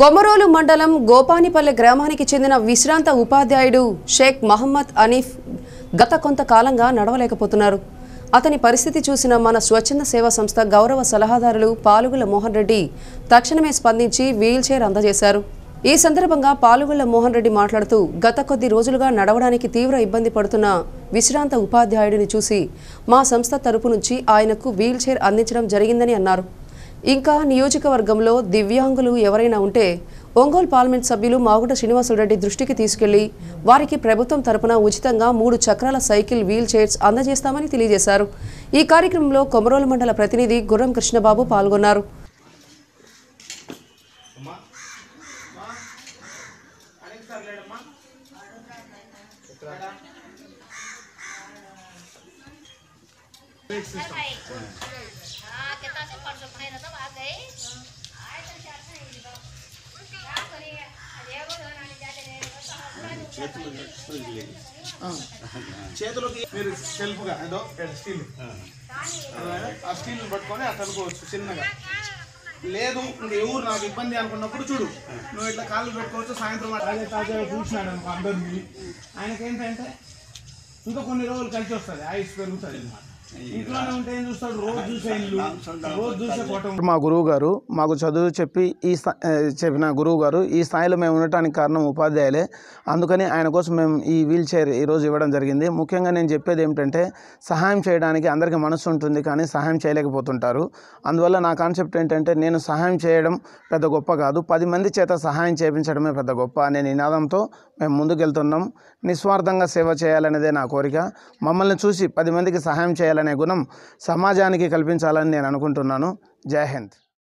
కొమరోలు మండలం గోపానిపల్లె గ్రామానికి చెందిన విశ్రాంత ఉపాధ్యాయుడు షేక్ మహమ్మద్ అనీఫ్ గత కొంతకాలంగా నడవలేకపోతున్నారు అతని పరిస్థితి చూసిన మన స్వచ్ఛంద సేవా సంస్థ గౌరవ సలహాదారులు పాలుగుల మోహన్ రెడ్డి తక్షణమే స్పందించి వీల్ చైర్ అందజేశారు ఈ సందర్భంగా పాలుగుళ్ల మోహన్ రెడ్డి మాట్లాడుతూ గత కొద్ది రోజులుగా నడవడానికి తీవ్ర ఇబ్బంది పడుతున్న విశ్రాంత ఉపాధ్యాయుడిని చూసి మా సంస్థ తరపు నుంచి ఆయనకు వీల్ చైర్ అందించడం జరిగిందని అన్నారు ఇంకా నియోజకవర్గంలో దివ్యాంగులు ఎవరైనా ఉంటే ఒంగోలు పార్లమెంట్ సభ్యులు మాగుట శ్రీనివాసులరెడ్డి దృష్టికి తీసుకెళ్లి వారికి ప్రభుత్వం తరపున ఉచితంగా మూడు చక్రాల సైకిల్ వీల్ చైర్స్ అందజేస్తామని తెలియజేశారు ఈ కార్యక్రమంలో కొమరోలు మండల ప్రతినిధి గుర్రం కృష్ణబాబు పాల్గొన్నారు हाँ कितना से परसों बनाई ना तब आ गए आए तो चार से नहीं तो क्या करेंगे अरे वो तो ना जाते हैं तो हम पूरा చేతులకి మీరు సెల్ఫ్గా ఏదో స్టీల్ ఆ స్టీల్ పట్టుకొని అట్లా అనుకోవచ్చు చిన్నగా లేదు ఇంక ఎవరు నాకు ఇబ్బంది అనుకున్నప్పుడు చూడు నువ్వు ఇట్లా కాళ్ళు పెట్టుకోవచ్చు సాయంత్రం తాజా తాజాగా చూసినాడు అనుకో అందరినీ ఆయనకి ఏంటంటే ఇంకా కొన్ని రోజులు కలిసి వస్తుంది ఆయుష్ పెరుగుతుంది అనమాట ఇంట్లోనే ఉంటే ఏం చూస్తాడు రోజు చూసే ఇల్లు రోజు చూసే కోటం మా గురువు గారు మాకు చదువు చెప్పి ఈ స్థా- ఆ, చెప్పిన గురువు గారు ఈ స్థాయిలో మేము ఉండటానికి కారణం ఉపాధ్యాయులే అందుకని ఆయన కోసం మేము ఈ వీల్ చైర్ ఈరోజు ఇవ్వడం జరిగింది ముఖ్యంగా నేను చెప్పేది ఏమిటంటే సహాయం చేయడానికి అందరికీ మనసు ఉంటుంది కానీ సహాయం చేయలేకపోతుంటారు అందువల్ల నా కాన్సెప్ట్ ఏంటంటే నేను సహాయం చేయడం పెద్ద గొప్ప కాదు పది మంది చేత సహాయం చేయించడమే పెద్ద గొప్ప అనే నినాదంతో మేము ముందుకెళ్తున్నాం నిస్వార్థంగా సేవ చేయాలనేదే నా కోరిక మమ్మల్ని చూసి పది మందికి సహాయం చేయాలనే గుణం సమాజానికి కల్పించాలని నేను అనుకుంటున్నాను జై హింద్